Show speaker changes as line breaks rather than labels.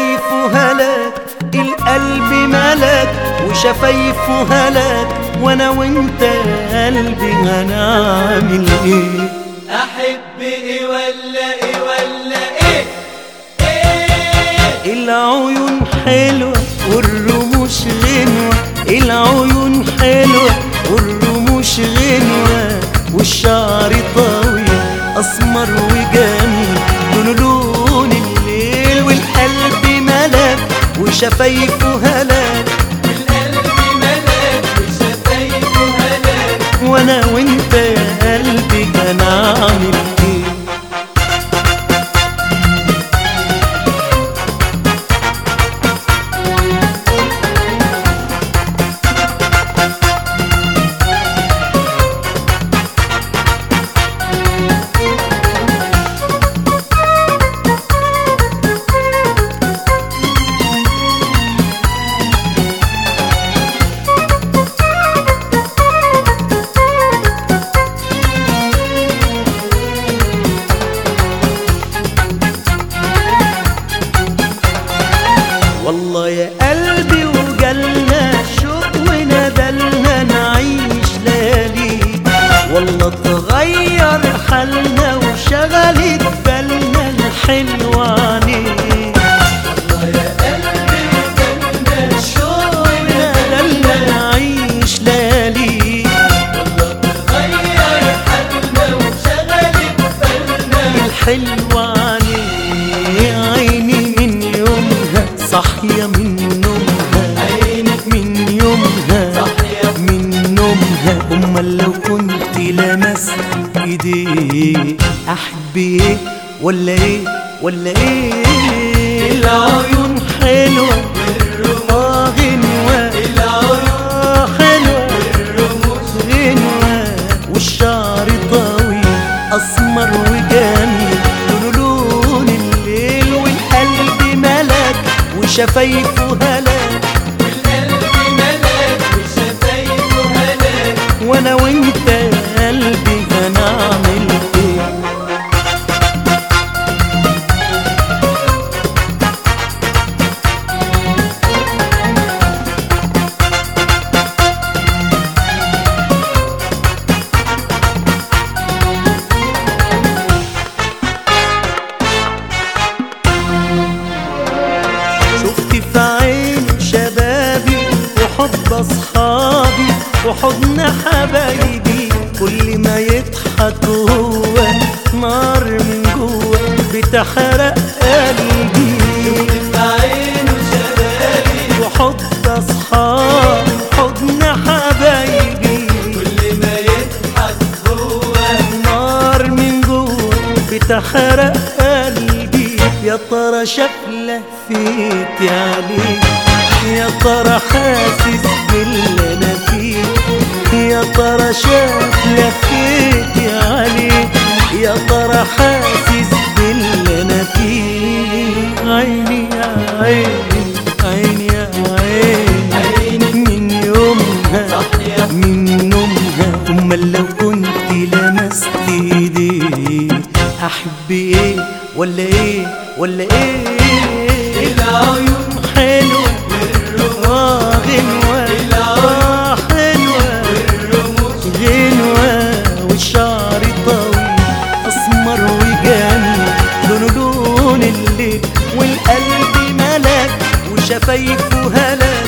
وشفايفه هلاك القلب ملك وشفايفه هلاك وانا وانت قلبي هنعمل ايه
احب ايه ولا ايه ولا ايه ايه
العيون حلوة والرموش غنوة العيون حلوة والرموش غنوة والشعر طويل أسمر وجميل لونه لون الليل والقلب ملك وشفايفه هلاك
القلب ملاك وشفايفه هلاك
وانا وانت يا قلبي كان عامل ايه والله يا قلبي وجالنا شوق وندلنا نعيش ليالي والله تغير حالنا وشغلت بالنا الحلوة عليك
الله يا قلبي وجنة شوق
ندلنا نعيش ليالي
والله تغير حالنا وشغلت بالنا
الحلوة عليك عيني من يومها صاحية من نومها
عينك
من يومها
صاحية
من نومها امال لو كنت لمست ايديه احب ايه ولا ايه ولا ايه العيون حلوه اه غنوه
العيون
آه حلوه
الرموش
غنوه والشعر طويل اسمر وجميل لونه لون الليل والقلب ملك وشفايفه هلاك
القلب ملاك وشفايفه هلاك
وانا وانت يا قلبي هنعمل ايه شفت في عين شبابي وحب اصحابي وحضن حبايبي كل ما يضحك هو نار من جوه بتحرق قلبي
عينه شبابي
وحب اصحابي حضن حبايبي
كل ما يضحك هو
نار من جوه بتحرق قلبي يا ترى شاف لهفتي عليك يا ترى حاسس باللي انا فيه يا ترى شاف لهفتي عليك يا ترى حاسس باللي انا فيه عيني يا عيني عيني يا عيني
عينك
من يومها
صحيح
من نومها امال لو كنت لمست ايدي احب ايه ولا ايه ولا ايه
العيون
حلوه
والرموش
اه غنوه اه حلوه
الرموش
غنوه والشعر طويل اسمر وجميل لونه لون الليل والقلب ملك وشفايفه هلاك